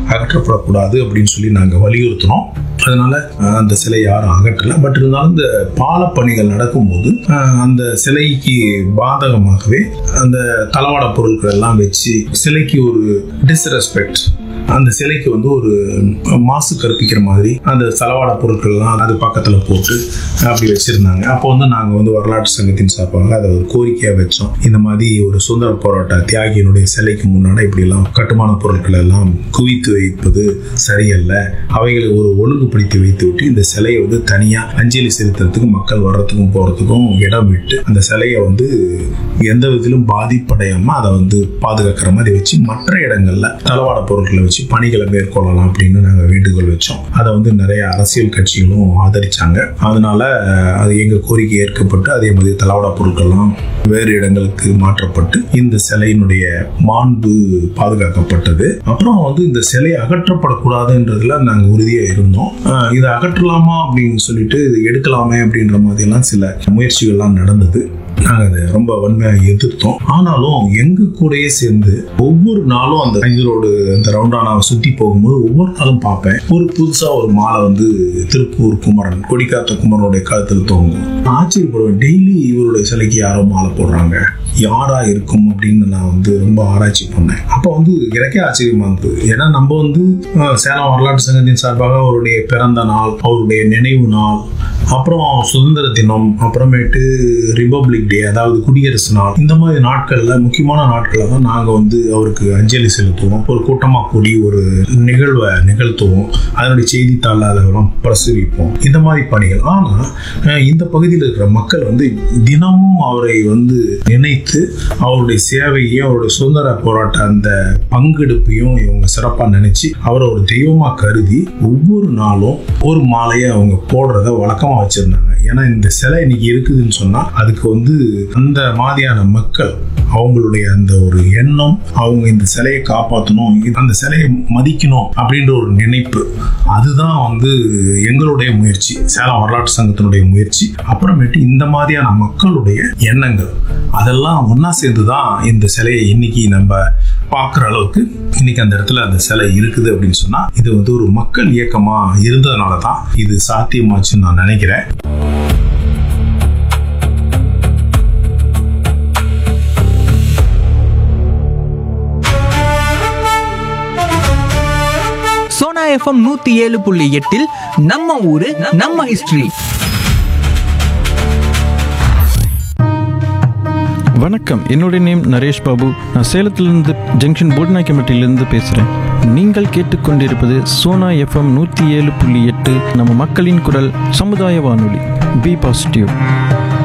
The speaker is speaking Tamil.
அகற்றப்படக்கூடாது அப்படின்னு சொல்லி நாங்கள் வலியுறுத்தினோம் அதனால அஹ், அந்த சிலை யாரும் அகற்றல பட் இருந்தாலும் இந்த பாலப்பணிகள் நடக்கும்போது அஹ், அந்த சிலைக்கு பாதகமாகவே அந்த தளவாட பொருட்கள் எல்லாம் வச்சு சிலைக்கு ஒரு டிஸ்ரெஸ்பெக்ட் அந்த சிலைக்கு வந்து ஒரு மாசு கற்பிக்கிற மாதிரி அந்த தளவாட பொருட்கள்லாம் அது பக்கத்தில் போட்டு அப்படி வச்சிருந்தாங்க அப்போ வந்து நாங்கள் வந்து வரலாற்று சங்கத்தின் சார்பாக அதை ஒரு கோரிக்கையாக வச்சோம் இந்த மாதிரி ஒரு சுதந்திர போராட்ட தியாகியினுடைய சிலைக்கு முன்னாடி இப்படிலாம் கட்டுமான பொருட்கள் எல்லாம் குவித்து வைப்பது சரியல்ல அவைகளை ஒரு ஒழுங்குபடுத்தி வைத்து விட்டு இந்த சிலையை வந்து தனியாக அஞ்சலி செலுத்துறதுக்கு மக்கள் வர்றதுக்கும் போகிறதுக்கும் இடம் விட்டு அந்த சிலையை வந்து எந்த விதத்திலும் பாதிப்படையாம அதை வந்து பாதுகாக்கிற மாதிரி வச்சு மற்ற இடங்கள்ல தளவாட பொருட்களை வச்சு பணிகளை மேற்கொள்ளலாம் அப்படின்னு நாங்கள் வேண்டுகோள் வச்சோம் அதை வந்து நிறைய அரசியல் கட்சிகளும் ஆதரிச்சாங்க அதனால அஹ், அது எங்க கோரிக்கை ஏற்கப்பட்டு அதே மாதிரி தளவாட பொருட்கள்லாம் வேறு இடங்களுக்கு மாற்றப்பட்டு இந்த சிலையினுடைய மாண்பு பாதுகாக்கப்பட்டது அப்புறம் வந்து இந்த சிலை அகற்றப்படக்கூடாதுன்றதுல நாங்கள் உறுதியாக இருந்தோம் அஹ், இதை அகற்றலாமா அப்படின்னு சொல்லிட்டு இது எடுக்கலாமே அப்படின்ற மாதிரிலாம் சில முயற்சிகள்லாம் நடந்தது நாங்கள் அதை ரொம்ப வன்மையாக எதிர்த்தோம் ஆனாலும் எங்க கூடயே சேர்ந்து ஒவ்வொரு நாளும் அந்த ரோடு அந்த ரவுண்டானாவை சுற்றி போகும்போது ஒவ்வொரு நாளும் பார்ப்பேன் ஒரு புதுசா ஒரு மாலை வந்து திருப்பூர் குமரன் கொடிக்காத்த குமரனுடைய கழுத்தில் தோங்கும் நான் ஆச்சரியப்படுவேன் டெய்லி இவருடைய சிலைக்கு யாரோ மாலை போடுறாங்க யாரா இருக்கும் அப்படின்னு நான் வந்து ரொம்ப ஆராய்ச்சி பண்ணேன் அப்போ வந்து எனக்கே ஆச்சரியமா இருந்தது ஏன்னா நம்ம வந்து அஹ், சேலம் வரலாற்று சங்கத்தின் சார்பாக அவருடைய பிறந்த நாள் அவருடைய நினைவு நாள் அப்புறம் சுதந்திர தினம் அப்புறமேட்டு ரிபப்ளிக் டே அதாவது குடியரசு நாள் இந்த மாதிரி நாட்கள்ல முக்கியமான நாட்கள்ல தான் நாங்க வந்து அவருக்கு அஞ்சலி செலுத்துவோம் ஒரு கூட்டமா கூடி ஒரு நிகழ்வை நிகழ்த்துவோம் அதனுடைய செய்தித்தாள் அதெல்லாம் பிரசுரிப்போம் இந்த மாதிரி பணிகள் ஆனா அஹ், இந்த பகுதியில் இருக்கிற மக்கள் வந்து தினமும் அவரை வந்து நினைத்து அவருடைய சேவையையும் அவருடைய சுதந்திர போராட்ட அந்த பங்கெடுப்பையும் இவங்க சிறப்பா நினைச்சு அவரை ஒரு தெய்வமா கருதி ஒவ்வொரு நாளும் ஒரு மாலையை அவங்க போடுறத வழக்கமா வச்சிருந்தாங்க ஏன்னா இந்த சிலை இன்னைக்கு இருக்குதுன்னு சொன்னா அதுக்கு வந்து அந்த மாதிரியான மக்கள் அவங்களுடைய அந்த ஒரு எண்ணம் அவங்க இந்த சிலையை காப்பாற்றணும் அந்த சிலையை மதிக்கணும் அப்படின்ற ஒரு நினைப்பு அதுதான் வந்து எங்களுடைய முயற்சி சேலம் வரலாற்று சங்கத்தினுடைய முயற்சி அப்புறமேட்டு இந்த மாதிரியான மக்களுடைய எண்ணங்கள் அதெல்லாம் ஒண்ணா சேர்ந்து தான் இந்த சிலையை இன்னைக்கு நம்ம பார்க்குற அளவுக்கு இன்னைக்கு அந்த இடத்துல அந்த சிலை இருக்குது அப்படின்னு சொன்னா இது வந்து ஒரு மக்கள் இயக்கமா இருந்ததுனால தான் இது சாத்தியமாச்சுன்னு நான் நினைக்கிறேன் சோனா எஃப்எம் நூத்தி ஏழு புள்ளி எட்டில் நம்ம ஊரு நம்ம ஹிஸ்டரி வணக்கம் என்னுடைய நேம் நரேஷ் பாபு நான் சேலத்திலிருந்து ஜங்ஷன் போட்னாக்கிமட்டிலிருந்து பேசுகிறேன் நீங்கள் கேட்டுக்கொண்டிருப்பது சோனா எஃப்எம் நூற்றி ஏழு புள்ளி எட்டு நம்ம மக்களின் குரல் சமுதாய வானொலி பி பாசிட்டிவ்